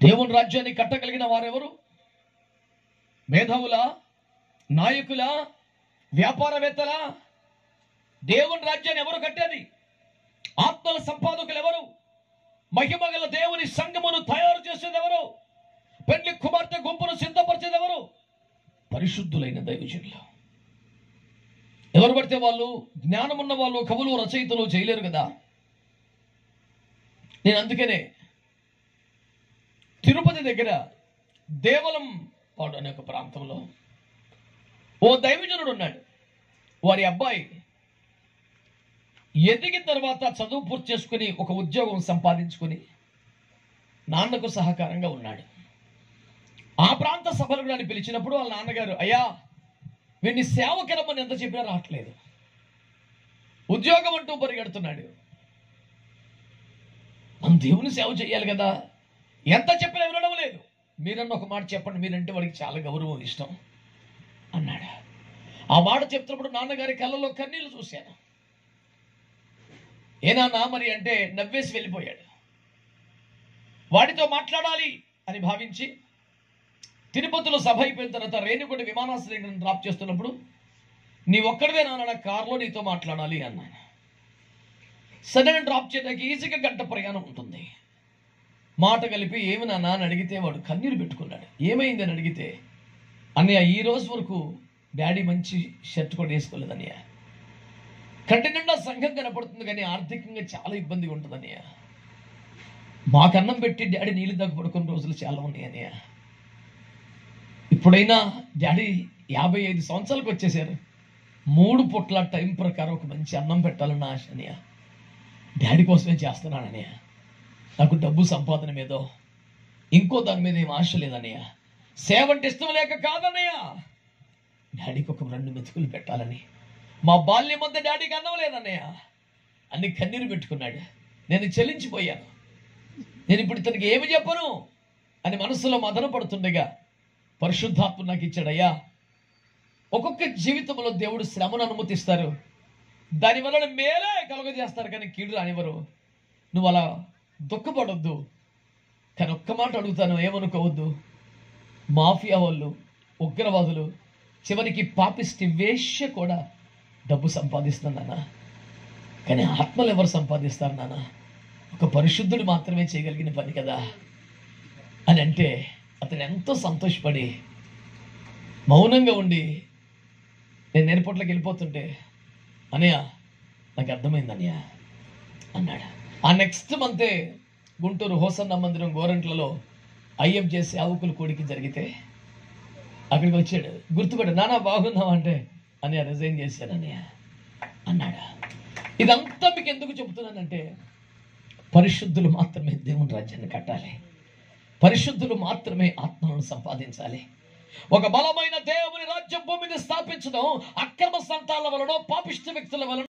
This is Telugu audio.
దేవుని రాజ్యాన్ని కట్టగలిగిన వారెవరు మేధావుల నాయకుల వ్యాపారవేత్తల దేవుని రాజ్యాన్ని ఎవరు కట్టేది ఆత్మల సంపాదకులు ఎవరు మహిమగల దేవుని సంఘమును తయారు చేసేది ఎవరు పెళ్లి కుమార్తె గుంపును సిద్ధపరిచేది ఎవరు పరిశుద్ధులైన దైవజనులు ఎవరు పడితే వాళ్ళు జ్ఞానం ఉన్న వాళ్ళు కవులు రచయితలు చేయలేరు కదా నేను అందుకనే తిరుపతి దగ్గర దేవలం పాడు అనే ఒక ప్రాంతంలో ఓ దైవజనుడు ఉన్నాడు వారి అబ్బాయి ఎదిగిన తర్వాత చదువు పూర్తి చేసుకుని ఒక ఉద్యోగం సంపాదించుకుని నాన్నకు సహకారంగా ఉన్నాడు ఆ ప్రాంత సభలకు నన్ను పిలిచినప్పుడు వాళ్ళ నాన్నగారు అయ్యా వీడిని సేవకిరమ్మని ఎంత చెప్పినా రావట్లేదు ఉద్యోగం అంటూ పరిగెడుతున్నాడు మనం దేవుని సేవ చేయాలి కదా ఎంత చెప్పినా వినడం లేదు మీరన్న ఒక మాట చెప్పండి మీరంటే వాడికి చాలా గౌరవం ఇష్టం అన్నాడు ఆ మాట చెప్తున్నప్పుడు నాన్నగారి కళ్ళలో కన్నీళ్లు చూశాను ఏనాన్నా మరి అంటే నవ్వేసి వెళ్ళిపోయాడు వాడితో మాట్లాడాలి అని భావించి తిరుపతిలో సభ అయిపోయిన తర్వాత రేణుగుండ విమానాశ్రయం డ్రాప్ చేస్తున్నప్పుడు నీ ఒక్కడివే నాన్న కారులో నీతో మాట్లాడాలి అన్నాను సడన్ డ్రాప్ చేయడానికి ఈజీగా గంట ప్రయాణం ఉంటుంది మాట కలిపి ఏమి నాన్న అని అడిగితే వాడు కన్నీరు పెట్టుకున్నాడు ఏమైంది అని అడిగితే అన్నయ్య ఈ రోజు వరకు డాడీ మంచి షర్ట్ కూడా వేసుకోలేదు అన్నయ్య కంటి నిండా సంఘం కనపడుతుంది కానీ ఆర్థికంగా చాలా ఇబ్బందిగా ఉంటుంది అన్నయ్య మాకు అన్నం పెట్టి డాడీ నీళ్ళు దగ్గర పడుకున్న రోజులు చాలా ఉన్నాయి అన్నయ్య ఇప్పుడైనా డాడీ యాభై ఐదు సంవత్సరాలకు వచ్చేసారు మూడు పుట్ల టైం ప్రకారం ఒక మంచి అన్నం పెట్టాలన్న ఆశ అన్నయ్య డాడీ కోసమే చేస్తున్నానన్నయ్య నాకు డబ్బు సంపాదన మీదో ఇంకో దాని మీద ఏం ఆశ లేదన్నయ్య సేవ అంటే ఇష్టం లేక కాదన్నయ్య డాడీకి ఒక రెండు మెతుకులు పెట్టాలని మా బాల్యం అంతా డాడీకి అన్నం లేదన్నయ్య అన్ని కన్నీరు పెట్టుకున్నాడు నేను చెల్లించిపోయాను నేను ఇప్పుడు ఇతనికి ఏమి చెప్పను అని మనసులో మదన పడుతుండగా పరిశుద్ధాత్మ నాకు ఇచ్చాడయ్యా ఒక్కొక్క జీవితంలో దేవుడు శ్రమను అనుమతిస్తారు దాని వలన మేలే కలుగజేస్తారు కానీ కీడు రానివ్వరు నువ్వు అలా దుఃఖపడొద్దు కానీ ఒక్క మాట అడుగుతాను ఏమనుకోవద్దు మాఫియా వాళ్ళు ఉగ్రవాదులు చివరికి పాపిస్టి వేష్య కూడా డబ్బు సంపాదిస్తుంది నాన్న కానీ ఆత్మలు ఎవరు సంపాదిస్తారు నాన్న ఒక పరిశుద్ధుడు మాత్రమే చేయగలిగిన పని కదా అని అంటే అతను ఎంతో సంతోషపడి మౌనంగా ఉండి నేను ఎయిర్పోర్ట్లోకి వెళ్ళిపోతుంటే అనయ్య నాకు అర్థమైంది అనయ్య అన్నాడు ఆ నెక్స్ట్ మంతే గుంటూరు హోసన్న మందిరం గోరంట్లలో అయ్యం చేసి ఆవుకుల కోడికి జరిగితే అక్కడికి వచ్చాడు గుర్తుపడి నానా బాగున్నావు అంటే అని రిజైన్ చేశాను అన్నయ్య అన్నాడు ఇదంతా మీకు ఎందుకు చెబుతున్నానంటే పరిశుద్ధులు మాత్రమే దేవుని రాజ్యాన్ని కట్టాలి పరిశుద్ధులు మాత్రమే ఆత్మలను సంపాదించాలి ఒక బలమైన దేవుని రాజ్యం భూమిని స్థాపించడం అక్రమ సంతాల వలన పాపిష్ట వ్యక్తుల వలన